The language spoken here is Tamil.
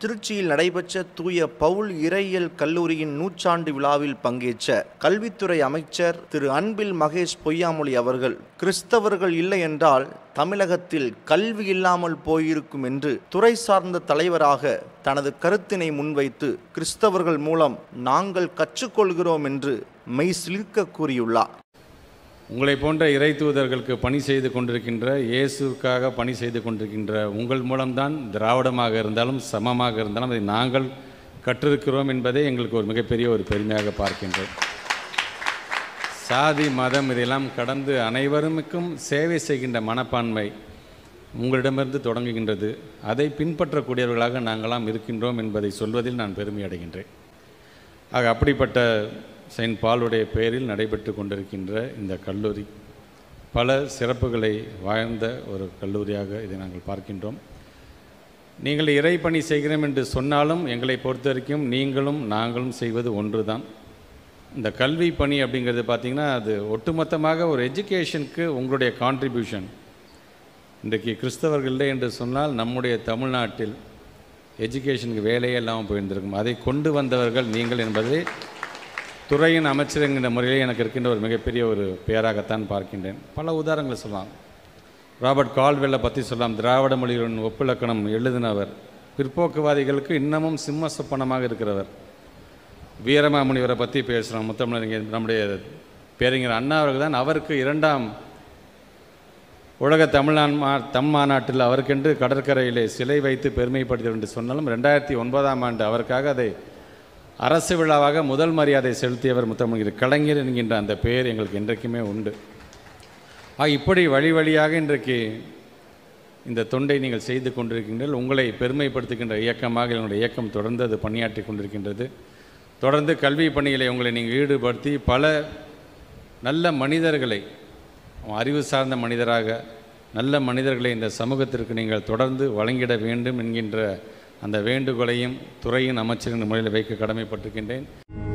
திருச்சியில் நடைபெற்ற தூய பவுல் இறையியல் கல்லூரியின் நூற்றாண்டு விழாவில் பங்கேற்ற கல்வித்துறை அமைச்சர் திரு அன்பில் மகேஷ் பொய்யாமொழி அவர்கள் கிறிஸ்தவர்கள் இல்லை என்றால் தமிழகத்தில் கல்வி இல்லாமல் போயிருக்கும் என்று துறை சார்ந்த தலைவராக தனது கருத்தினை முன்வைத்து கிறிஸ்தவர்கள் மூலம் நாங்கள் கற்றுக்கொள்கிறோம் என்று மெய் சிலிர்க்க கூறியுள்ளார் உங்களை போன்ற இறை தூதர்களுக்கு பணி செய்து கொண்டிருக்கின்ற இயேசுக்காக பணி செய்து கொண்டிருக்கின்ற உங்கள் மூலம்தான் திராவிடமாக இருந்தாலும் சமமாக இருந்தாலும் அதை நாங்கள் கற்றிருக்கிறோம் என்பதே எங்களுக்கு ஒரு மிகப்பெரிய ஒரு பெருமையாக பார்க்கின்றோம் சாதி மதம் இதையெல்லாம் கடந்து அனைவருக்கும் சேவை செய்கின்ற மனப்பான்மை உங்களிடமிருந்து தொடங்குகின்றது அதை பின்பற்றக்கூடியவர்களாக நாங்களாம் இருக்கின்றோம் என்பதை சொல்வதில் நான் பெருமை அடைகின்றேன் ஆக அப்படிப்பட்ட செயின்ட் பாலுடைய பெயரில் நடைபெற்று கொண்டிருக்கின்ற இந்த கல்லூரி பல சிறப்புகளை வாழ்ந்த ஒரு கல்லூரியாக இதை நாங்கள் பார்க்கின்றோம் நீங்கள் இறைப்பணி செய்கிறோம் என்று சொன்னாலும் எங்களை பொறுத்த வரைக்கும் நீங்களும் நாங்களும் செய்வது ஒன்றுதான் இந்த கல்வி பணி அப்படிங்கிறது பார்த்திங்கன்னா அது ஒட்டுமொத்தமாக ஒரு எஜுகேஷனுக்கு உங்களுடைய கான்ட்ரிபியூஷன் இன்றைக்கு கிறிஸ்தவர்கள் இல்லை என்று சொன்னால் நம்முடைய தமிழ்நாட்டில் எஜுகேஷனுக்கு வேலையே இல்லாமல் போயிருந்திருக்கும் அதை கொண்டு வந்தவர்கள் நீங்கள் என்பதை துறையின் அமைச்சர் என்கிற முறையில் எனக்கு இருக்கின்ற ஒரு மிகப்பெரிய ஒரு பெயராகத்தான் பார்க்கின்றேன் பல உதாரணங்களை சொல்லலாம் ராபர்ட் கால்வெல்லை பற்றி சொல்லலாம் திராவிட மொழிகளின் ஒப்பிலக்கணம் எழுதினவர் பிற்போக்குவாதிகளுக்கு இன்னமும் சிம்ம சொப்பனமாக இருக்கிறவர் வீரமாமுனிவரை பற்றி பேசுகிறோம் முத்தமிழறிஞர் நம்முடைய பேரறிஞர் அண்ணா அவர்கள் தான் அவருக்கு இரண்டாம் உலக தமிழ்நான் மா தம் மாநாட்டில் அவருக்கென்று கடற்கரையிலே சிலை வைத்து பெருமைப்படுத்தியவர் என்று சொன்னாலும் ரெண்டாயிரத்தி ஒன்பதாம் ஆண்டு அவருக்காக அதை அரசு விழாவாக முதல் மரியாதை செலுத்தியவர் முத்தமிழ் கலைஞர் என்கின்ற அந்த பெயர் எங்களுக்கு இன்றைக்குமே உண்டு ஆக இப்படி வழி வழியாக இன்றைக்கு இந்த தொண்டை நீங்கள் செய்து கொண்டிருக்கின்றீர்கள் உங்களை பெருமைப்படுத்துகின்ற இயக்கமாக எங்களுடைய இயக்கம் தொடர்ந்து அது பணியாற்றி கொண்டிருக்கின்றது தொடர்ந்து கல்வி பணிகளை உங்களை நீங்கள் ஈடுபடுத்தி பல நல்ல மனிதர்களை அறிவு சார்ந்த மனிதராக நல்ல மனிதர்களை இந்த சமூகத்திற்கு நீங்கள் தொடர்ந்து வழங்கிட வேண்டும் என்கின்ற அந்த வேண்டுகோளையும் துறையின் அமைச்சரின் முறையில் வைக்க கடமைப்பட்டிருக்கின்றேன்